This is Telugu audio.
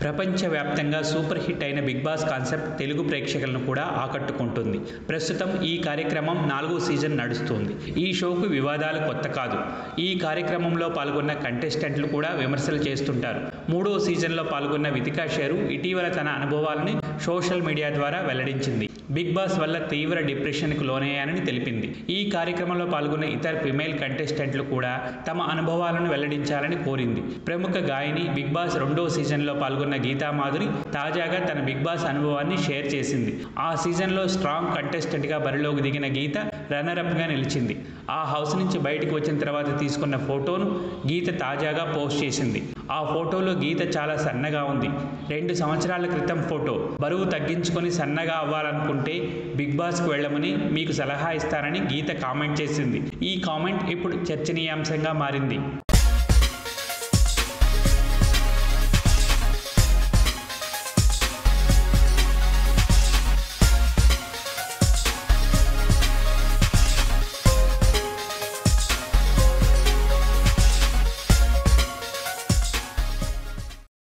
ప్రపంచవ్యాప్తంగా సూపర్ హిట్ అయిన బిగ్ బాస్ కాన్సెప్ట్ తెలుగు ప్రేక్షకులను కూడా ఆకట్టుకుంటుంది ప్రస్తుతం ఈ కార్యక్రమం నాలుగో సీజన్ నడుస్తుంది ఈ షోకు వివాదాలు కొత్త కాదు ఈ కార్యక్రమంలో పాల్గొన్న కంటెస్టెంట్లు కూడా విమర్శలు చేస్తుంటారు మూడో సీజన్లో పాల్గొన్న వితికా షేరు ఇటీవల తన అనుభవాలని సోషల్ మీడియా ద్వారా వెల్లడించింది బిగ్ బాస్ వల్ల తీవ్ర డిప్రెషన్కు లోనయ్యానని తెలిపింది ఈ కార్యక్రమంలో పాల్గొన్న ఇతర ఫిమేల్ కంటెస్టెంట్లు కూడా తమ అనుభవాలను వెల్లడించాలని కోరింది ప్రముఖ గాయని బిగ్ బాస్ రెండో సీజన్లో పాల్గొన్న గీతా మాధురి తాజాగా తన బిగ్ బాస్ అనుభవాన్ని షేర్ చేసింది ఆ సీజన్లో స్ట్రాంగ్ కంటెస్టెంట్గా బరిలోకి దిగిన గీత రన్నరప్గా నిలిచింది ఆ హౌస్ నుంచి బయటకు వచ్చిన తర్వాత తీసుకున్న ఫోటోను గీత తాజాగా పోస్ట్ చేసింది ఆ ఫోటోలో గీత చాలా సన్నగా ఉంది రెండు సంవత్సరాల క్రితం ఫోటో బరువు తగ్గించుకొని సన్నగా అవ్వాలనుకుంటే బిగ్ బాస్కు వెళ్ళమని మీకు సలహా ఇస్తానని గీత కామెంట్ చేసింది ఈ కామెంట్ ఇప్పుడు చర్చనీయాంశంగా మారింది